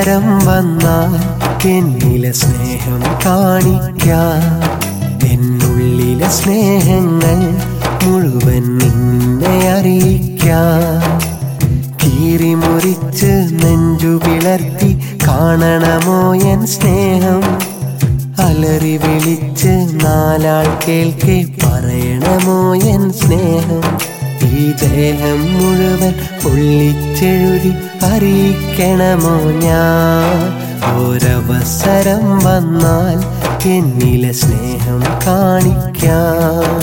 ഒരവസരം വന്നാൽ എന്നിലെ സ്നേഹം കാണിക്കാം എന്നുള്ളിലെ സ്നേഹങ്ങൾ മുഴുവൻ നിന്നെ അറിയിക്കാം കീറി മുറിച്ച് നെഞ്ചു പിളർത്തി കാണണമോ എൻ സ്നേഹം അലറി വിളിച്ച് നാലാൾ കേൾക്കെ പറയണമോ എൻ സ്നേഹം ഈ ദേഹം മുഴുവൻ പൊള്ളിച്ചെഴുതി അറിയിക്കണമോ ഞാൻ ഒരവസരം വന്നാൽ എന്നിലെ സ്നേഹം കാണിക്കാം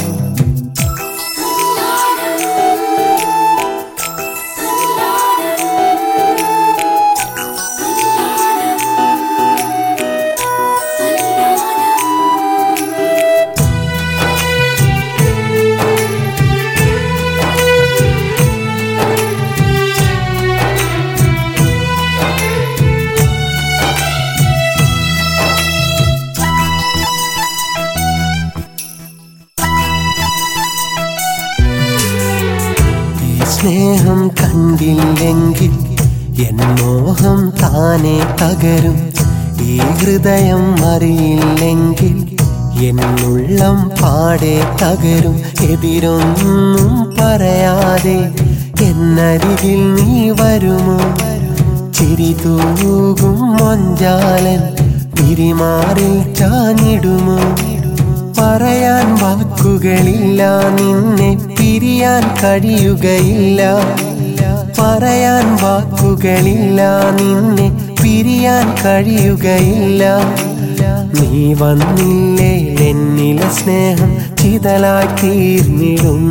ഈ സ്നേഹം കണ്ടില്ലെങ്കിൽ എൻ മോഹം താനെ തകരും ഈ ഹൃദയം അറിയില്ലെങ്കിൽ എന്നുള്ളം പാടെ തകരും എതിരൊന്നും പറയാതെ എന്നരികിൽ നീ വരുമോ ചിരി തൂകും മൊഞ്ചാലൻ പിരിമാറിൽ ചാഞ്ഞിടുമോ പറയാൻ വാക്കുകളില്ല നിന്നെ പിരിയാൻ കഴിയുകയില്ല പറയാൻ വാക്കുകളില്ല നിന്നെ പിരിയാൻ കഴിയുകയില്ല നീ വന്നില്ലേ എന്നിലെ സ്നേഹം ചിതലായി തീർന്നിടും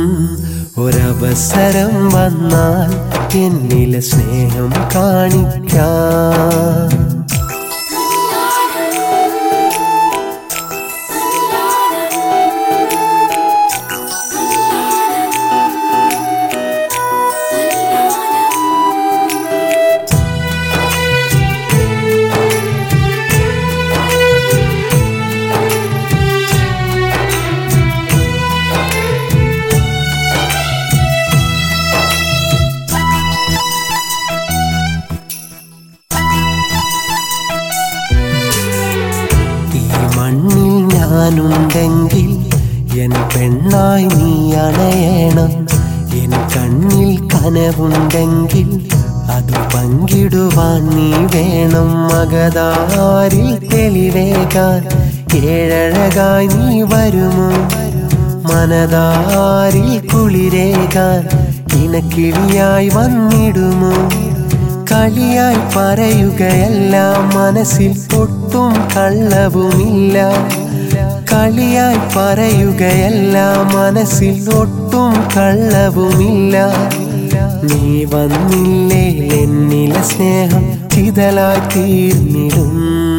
ഒരവസരം വന്നാൽ എന്നിലെ സ്നേഹം കാണിക്കാം ഈ മണ്ണിൽ ഞാനുണ്ടെങ്കിൽ എൻ പെണ്ണായി നീ അണയണം എൻ കണ്ണിൽ കനവുണ്ടെങ്കിൽ അത് പങ്കിടുവാൻ നീ വേണം മകതാരിൽ തെളിവേകാൻ ഏഴഴകായി നീ വരുമോ മനതാരിൽ കുളിരേകാൻ ഇണക്കിളിയായി വന്നിടുമോ കളിയായി പറയുകയല്ല മനസ്സിൽ ഒട്ടും കള്ളവുമില്ല കളിയായി പറയുകയല്ല മനസ്സിൽ ഒട്ടും കള്ളവുമില്ല നീ വന്നില്ലേ എന്നിലെ സ്നേഹം ചിതലായി തീർന്നിടും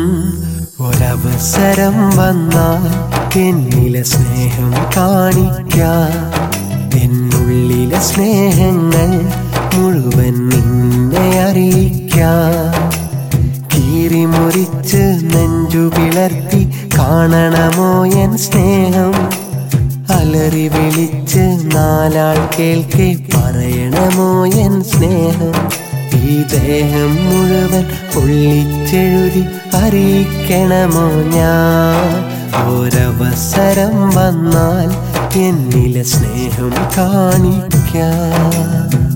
ഒരവസരം വന്നാൽ എന്നിലെ സ്നേഹം കാണിക്കാം എന്നുള്ളിലെ സ്നേഹങ്ങൾ മുഴുവൻ നിന്നെ അറിയിക്കാം കീറി മുറിച്ച് നെഞ്ചു പിളർത്തി കാണണമോ എൻ സ്നേഹം അലറി വിളിച്ച് നാലാൾ കേൾക്കെ പറയണമോ എൻ സ്നേഹം ഈ ദേഹം മുഴുവൻ പൊള്ളിച്ചെഴുതി അറിയിക്കണമോ ഞാൻ ഒരവസരം വന്നാൽ എന്നിലെ സ്നേഹം കാണിക്കാം